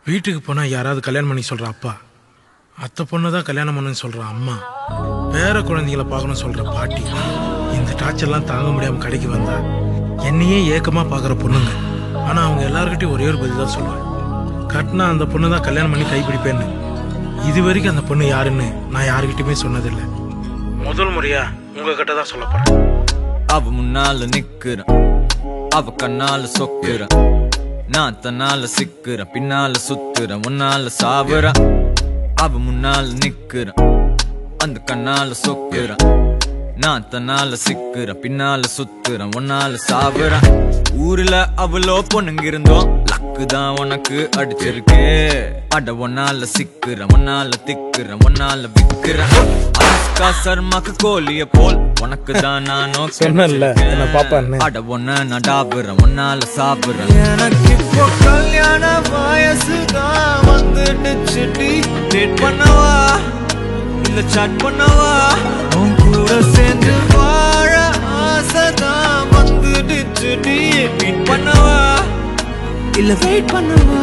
வீட்டுக்கு போனா யாராவது கல்யாணம் பண்ணி சொல்ற அப்பா அத்தை பொண்ணு தான் கல்யாணம் பண்ணுன்னு சொல்ற அம்மா பேர குழந்தைகளை பார்க்கணும் சொல்ற பாட்டி இந்த டார்ச்சர்லாம் தாங்க முடியாம கடைக்கு வந்தா என்னையே ஏக்கமா பார்க்குற பொண்ணுங்க ஆனா அவங்க எல்லார்கிட்டயும் ஒரே ஒரு பதில் தான் சொல்லுவேன் கட்டினா அந்த பொண்ணு தான் கல்யாணம் பண்ணி கைப்பிடிப்பேன்னு இது வரைக்கும் அந்த பொண்ணு யாருன்னு நான் யாருக்கிட்டயுமே சொன்னதில்லை முதல் முறையா உங்ககிட்ட தான் சொல்ல போறேன் அவ முன்னால நிக்கிறேன் அவ கண்ணால சொக்குறேன் நான் தன்னால சிக்கிறேன் பின்னால சுத்துறேன் முன்னால சாவுறேன் அவ முன்னால நிக்கிறேன் அந்த கண்ணால சொக்குறேன் நான் தன்னால சிக்கிறேன் பின்னால சுத்துறேன் முன்னால சாவுறேன் ஊர்ல அவ்வளோ பொண்ணுங்க இருந்தோம் லக்கு தான் உனக்கு அடிச்சிருக்கு அட ஒன்னால சிக்கிறேன் ஒன்னால திக்கிறேன் ஒன்னால விக்கிறேன் அனுஷ்கா சர்மாக்கு கோழிய போல் உனக்கு தான் நானும் சொன்னேன்ல, என்னை பாப்பான்னு. அட ஒன்ன நான் டாபுறேன் ஒன்னால சாப்பிடுறேன் எனக்கு இப்போ கல்யாண வயசுதான் வந்துடுச்சு டேட் பண்ணவா இல்ல சாட் பண்ணவா உன் கூட சேர்ந்து வாழ ஆசைதான் வந்துடுச்சு மீட் பண்ணவா இல்ல வெயிட் பண்ணவா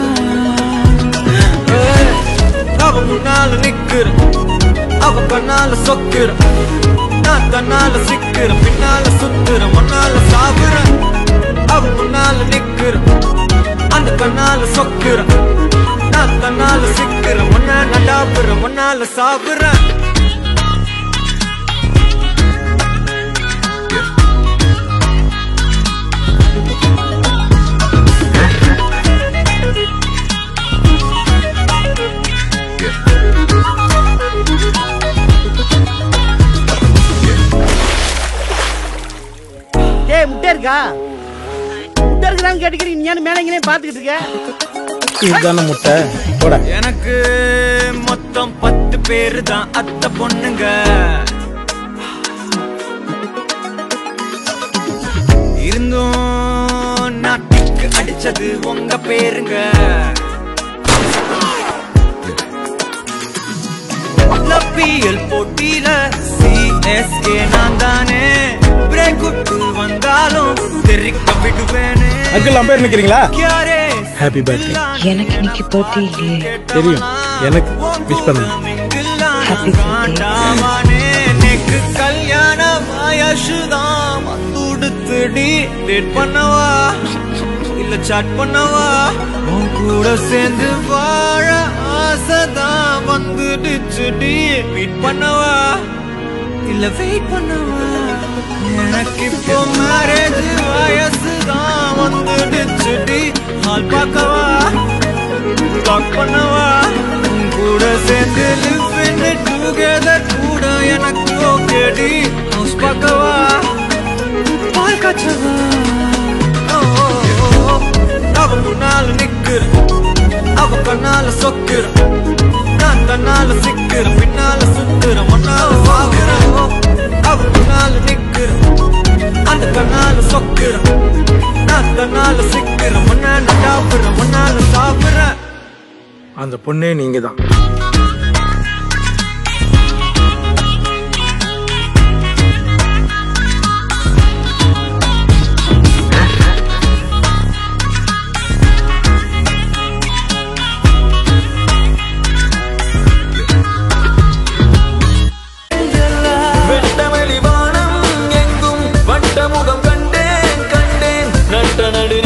ஏய், அவ முன்னால நிக்கிற அவ கண்ணால சொக்குற நான் தன்னால சிக்கிற பின்னால சுத்துற முன்னால சாகுற அவ முன்னால நிக்கிற அந்த கண்ணால சொக்குற நான் தன்னால சிக்கிற முன்னா நடாப்புற முன்னால சாகுறேன் டேய் முட்டை இருக்கா முட்டை இருக்குதான்னு கேட்டுக்கிறீங்க நீ ஏன் மேலே இங்கே பார்த்துக்கிட்டு இருக்க இதுதானே முட்டை போட எனக்கு மொத்தம் பத்து பேரு தான் அத்தை பொண்ணுங்க இருந்தும் நாட்டுக்கு அடிச்சது உங்க பேருங்க லப்பியல் போட்டியில சிஎஸ்ஏ நான் தானே பிரேக் விட்டு வந்தாலும் தெரிக்க விடுவேனே அங்கிள் அம்பேர் நிக்கிறீங்களா யாரே ஹாப்பி பர்த்டே எனக்கு இன்னைக்கு birthday இல்லையே. தெரியும் எனக்கு விஷ் பண்ணுங்க Happy birthday. எனக்கு கல்யாண வயசுதான் வந்துடுத்துடி டேட் பண்ணவா இல்ல சாட் பண்ணவா உன் கூட சேர்ந்து வாழ ஆசைதான் வந்துடுச்சுடி மீட் பண்ணவா இல்ல வெயிட் பண்ணவா எனக்கு இப்போ மேரேஜ் வயசுதான் வந்துடுச்சுடி ஹால் பார்க்கவா லாக் பண்ணவா உன் கூட சேர்ந்து லிவ் பண்ணி டுகெதர் கூட எனக்கு ஓகேடி ஹவுஸ் பார்க்கவா பால் காய்ச்சவா ஓ, ஓ, ஓ. அவ முன்னால நிக்கிற அவ கண்ணால சொக்குற நான் தன்னால சிக்கிற பின்னால சுத்துற முன்னால சாகுற அவ முன்னால நிக்கிற அந்த கண்ணால சொக்குற நான் தன்னால சிக்கிற முன்னால சாப்பிடுற முன்னால சாப்பிடுறேன் அந்த பொண்ணே நீங்க தான் வெட்டவெளி வானம் எங்கும் வட்டமுகம் கண்டேன் கண்டேன் நட்ட நடு